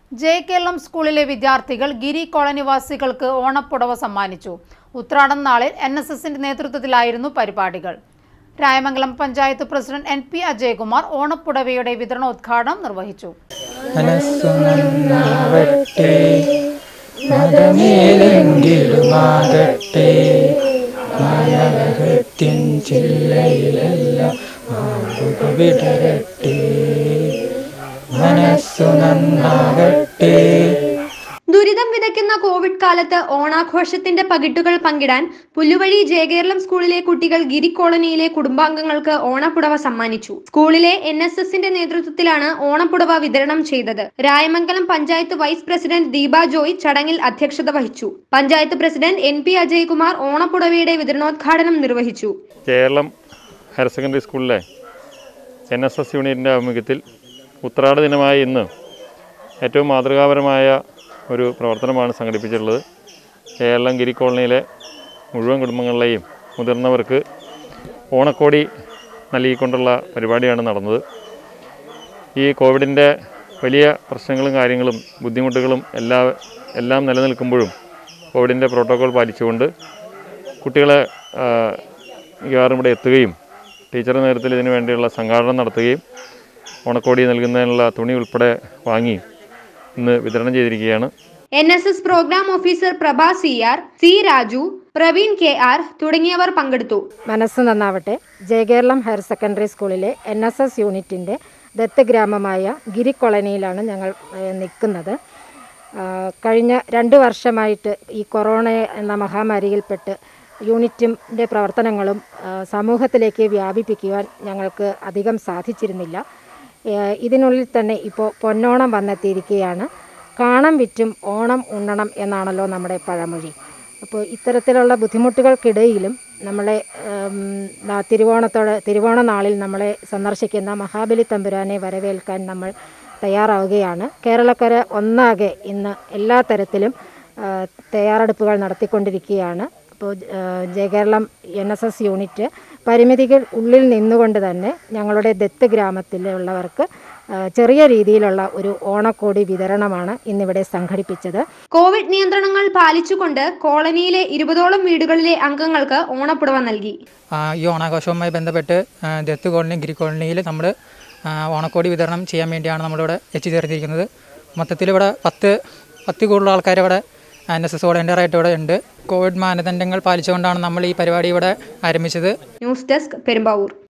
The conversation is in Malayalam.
ജെ കേരളം സ്കൂളിലെ വിദ്യാർത്ഥികൾ ഗിരി കോളനിവാസികൾക്ക് ഓണപ്പുടവ സമ്മാനിച്ചു ഉത്രാടം നാളിൽ എൻ എസ് എസിന്റെ നേതൃത്വത്തിലായിരുന്നു പരിപാടികൾ Rayamangalam panchayat president N P Ajayakumar ഓണപ്പുടവയുടെ വിതരണോദ്ഘാടനം നിർവഹിച്ചു മനസ്സു നന്നാവട്ടെ മതമേലെങ്കിലുമാകട്ടെ മാനവഹൃത്യൻ ചില്ലയിലെല്ലാം മാറുക വിടരട്ടെ മനസ്സു നന്നാകട്ടെ ദുരിതം വിതയ്ക്കുന്ന കോവിഡ് കാലത്ത് ഓണാഘോഷത്തിന്റെ പകിട്ടുകൾ പങ്കിടാൻ പുല്ലുവഴി ജയകേരളം സ്കൂളിലെ കുട്ടികൾ ഗിരി കോളനിയിലെ കുടുംബാംഗങ്ങൾക്ക് ഓണപ്പുടവ സമ്മാനിച്ചു സ്കൂളിലെ എൻ എസ് എസിന്റെ നേതൃത്വത്തിലാണ് ഓണപ്പുടവ വിതരണം ചെയ്തത് രായമംഗലം പഞ്ചായത്ത് വൈസ് പ്രസിഡന്റ് ദീപ ജോയ് ചടങ്ങിൽ അധ്യക്ഷത വഹിച്ചു panchayat president N P Ajaykumar ഓണപ്പുടവയുടെ വിതരണോദ്ഘാടനം നിർവഹിച്ചു കേരളം ഹയർ സെക്കൻഡറി സ്കൂളിലെ എൻ എസ് എസ് യൂണിറ്റിൻ്റെ ആഭിമുഖ്യത്തിൽ ഉത്രാട ദിനമായ ഇന്ന് ഏറ്റവും മാതൃകാപരമായ ഒരു പ്രവർത്തനമാണ് സംഘടിപ്പിച്ചിട്ടുള്ളത് കേരളം ഗിരി കോളനിയിലെ മുഴുവൻ കുടുംബങ്ങളിലെയും മുതിർന്നവർക്ക് ഓണക്കോടി നൽകിക്കൊണ്ടുള്ള പരിപാടിയാണ് നടന്നത് ഈ കോവിഡിൻ്റെ വലിയ പ്രശ്നങ്ങളും കാര്യങ്ങളും ബുദ്ധിമുട്ടുകളും എല്ലാ എല്ലാം നിലനിൽക്കുമ്പോഴും കോവിഡിൻ്റെ പ്രോട്ടോകോൾ പാലിച്ചുകൊണ്ട് കുട്ടികളെ ആ, മിക്കവാറും ഇവിടെ എത്തുകയും ടീച്ചറുടെ നേതൃത്വത്തിൽ ഇതിനു വേണ്ടിയുള്ള സംഘാടനം നടത്തുകയും ഓണക്കോടി നൽകുന്നതിനുള്ള തുണി ഉൾപ്പെടെ വാങ്ങി ഇന്ന് വിതരണം ചെയ്തിരിക്കുകയാണ് N S S program officer Prabha C R C Raju Praveen K R തുടങ്ങിയവർ പങ്കെടുത്തു മനസ്സ് നന്നാവട്ടെ ജയകേരളം ഹയർ സെക്കൻഡറി സ്കൂളിലെ എൻ എസ് എസ് യൂണിറ്റിൻ്റെ ദത്ത് ഗ്രാമമായ ഗിരി കോളനിയിലാണ് ഞങ്ങൾ ഏഹ്, നിൽക്കുന്നത് ആ, കഴിഞ്ഞ രണ്ട് വർഷമായിട്ട് ഈ കൊറോണ എന്ന മഹാമാരിയിൽപ്പെട്ട് യൂണിറ്റിൻ്റെ പ്രവർത്തനങ്ങളും ആ, സമൂഹത്തിലേക്ക് വ്യാപിപ്പിക്കുവാൻ ഞങ്ങൾക്ക് അധികം സാധിച്ചിരുന്നില്ല ഏഹ്, ഇതിനുള്ളിൽ തന്നെ ഇപ്പോൾ പൊന്നോണം വന്നെത്തിയിരിക്കുകയാണ് കാണം വിറ്റും ഓണം ഉണ്ണണം എന്നാണല്ലോ നമ്മുടെ പഴമൊഴി അപ്പോൾ ഇത്തരത്തിലുള്ള ബുദ്ധിമുട്ടുകൾക്കിടയിലും നമ്മളെ ഉം, നാ- തിരുവോണത്തോടെ തിരുവോണ നാളിൽ നമ്മളെ സന്ദർശിക്കുന്ന മഹാബലി തമ്പുരാനെ വരവേൽക്കാൻ നമ്മൾ തയ്യാറാവുകയാണ് കേരളക്കര ഒന്നാകെ ഇന്ന് എല്ലാ തരത്തിലും ആ, തയ്യാറെടുപ്പുകൾ നടത്തിക്കൊണ്ടിരിക്കുകയാണ് അപ്പോൾ Jayakeralam N S S unit പരിമിതികൾ ഉള്ളിൽ നിന്നുകൊണ്ട് തന്നെ ഞങ്ങളുടെ ദത്ത് ഗ്രാമത്തിലുള്ളവർക്ക് ആ, ചെറിയ രീതിയിലുള്ള ഒരു ഓണക്കോടി വിതരണമാണ് ഇന്നിവിടെ സംഘടിപ്പിച്ചത് കോവിഡ് നിയന്ത്രണങ്ങൾ പാലിച്ചുകൊണ്ട് കോളനിയിലെ ഇരുപതോളം വീടുകളിലെ അംഗങ്ങൾക്ക് ഓണപ്പുടവ നൽകി ആ, ഈ ഓണാഘോഷവുമായി ബന്ധപ്പെട്ട് ആ, ദത്ത് കോളനി ഗിരി കോളനിയിൽ നമ്മൾ ഓണക്കോടി വിതരണം ചെയ്യാൻ വേണ്ടിയാണ് നമ്മളിവിടെ എത്തിച്ചേർന്നിരിക്കുന്നത് മൊത്തത്തിൽ ഇവിടെ പത്ത് പത്ത് കൂടുതൽ ആൾക്കാർ ഇവിടെ എൻ എസ് എസ് വോളണ്ടിയറായിട്ട് ഇവിടെ ഉണ്ട് കോവിഡ് മാനദണ്ഡങ്ങൾ പാലിച്ചുകൊണ്ടാണ് നമ്മൾ ഈ പരിപാടി ഇവിടെ ആരംഭിച്ചത് ന്യൂസ് ഡെസ്ക് പെരുമ്പാവൂർ